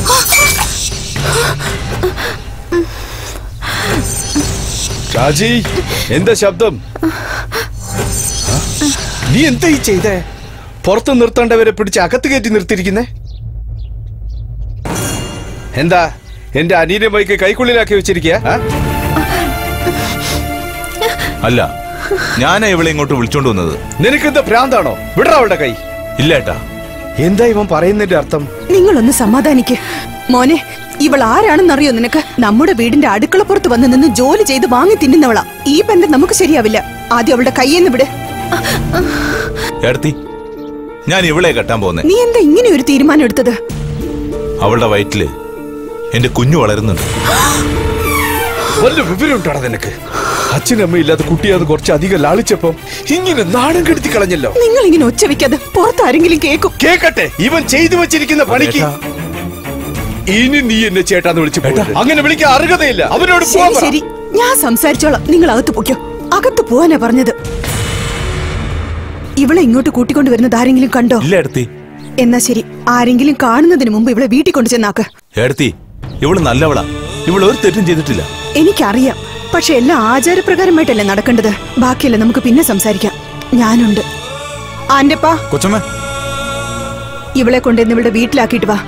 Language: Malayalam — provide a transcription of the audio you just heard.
ഷാജി എന്താ ശബ്ദം ആ? നീ എന്താ ഈ ചെയ്തേ പുറത്ത് നിർത്തേണ്ടവരെ പിടിച്ച് അകത്ത് കയറ്റി നിർത്തിയിരിക്കുന്നേ എന്താ എന്റെ അനിയനെ ബൈക്ക് കൈക്കുള്ളിലാക്കി വെച്ചിരിക്കുക അല്ല ഞാനാ ഇവളെ ഇങ്ങോട്ട് വിളിച്ചോണ്ട് വന്നത് നിനക്കെന്താ ഭ്രാന്താണോ വിടറ അവളുടെ കൈ ഇല്ല ഏട്ടാ എന്താ ഇവൻ പറയുന്നതിന്റെ അർത്ഥം നിങ്ങളൊന്ന് സമാധാനിക്ക് മോനെ ഇവൾ ആരാണെന്നറിയോ നിനക്ക് നമ്മുടെ വീടിന്റെ അടുക്കളപ്പുറത്ത് വന്ന് നിന്ന് ജോലി ചെയ്ത് വാങ്ങി തിന്നുന്നവളാ ഈ ബന്ധം നമുക്ക് ശരിയാവില്ല ആദ്യം അവളുടെ കയ്യെന്ന് വിട് ഏടത്തി ഞാൻ ഇവളെ കെട്ടാൻ പോന്നെ നീ എന്താ ഇങ്ങനെ ഒരു തീരുമാനം എടുത്തത് അവളുടെ വയറ്റില് എന്റെ കുഞ്ഞു വളരുന്നുണ്ട് വല്ല വിവരം ഉണ്ടാടാ നിനക്ക് അച്ഛനമ്മ ഇല്ലാത്ത കുട്ടിയെ അത് കുറച്ച് അധികം ലാളിച്ചപ്പം ഇങ്ങനെ നാണം കെടുത്തി കളഞ്ഞല്ലോ നിങ്ങൾ ഇങ്ങനെ ഒച്ച വെക്കാതെ പുറത്താരെങ്കിലും കേക്കും കേക്കട്ടെ ഇവൻ ചെയ്തു വെച്ചിരിക്കുന്ന പണിക്ക് ഏട്ടാ. ഇനി നീ എന്നെ ചേട്ടാന്ന് വിളിച്ചു പോകരുത്. അങ്ങനെ വിളിക്കാൻ അർഹതയില്ല അവനോട് പോവാൻ ശരി പറ. ശരി ഞാൻ സംസാരിച്ചോളാം നിങ്ങൾ അകത്ത് പൊയ്ക്കോ അകത്ത് പോവാനാ പറഞ്ഞത് ഇവളെ ഇങ്ങോട്ട് കൂട്ടിക്കൊണ്ട് വരുന്നത് ആരെങ്കിലും കണ്ടോ ഇല്ല ഏടത്തി എന്നാ ശരി ആരെങ്കിലും കാണുന്നതിന് മുമ്പ് ഇവളെ വീട്ടിൽ കൊണ്ടു ചെന്നാക്ക് ഏടത്തി ഇവള് നല്ലവളാ ഇവൾ ഒരു തെറ്റും ചെയ്തിട്ടില്ല എനിക്കറിയാം പക്ഷെ എല്ലാം ആചാരപ്രകാരമായിട്ടല്ലേ നടക്കേണ്ടത് ബാക്കിയല്ല നമുക്ക് പിന്നെ സംസാരിക്കാം ഞാനുണ്ട് ആന്റപ്പാ കൊച്ചമ്മ ഇവളെ കൊണ്ടുവന്ന് ഇവളുടെ വീട്ടിലാക്കിയിട്ട് വാ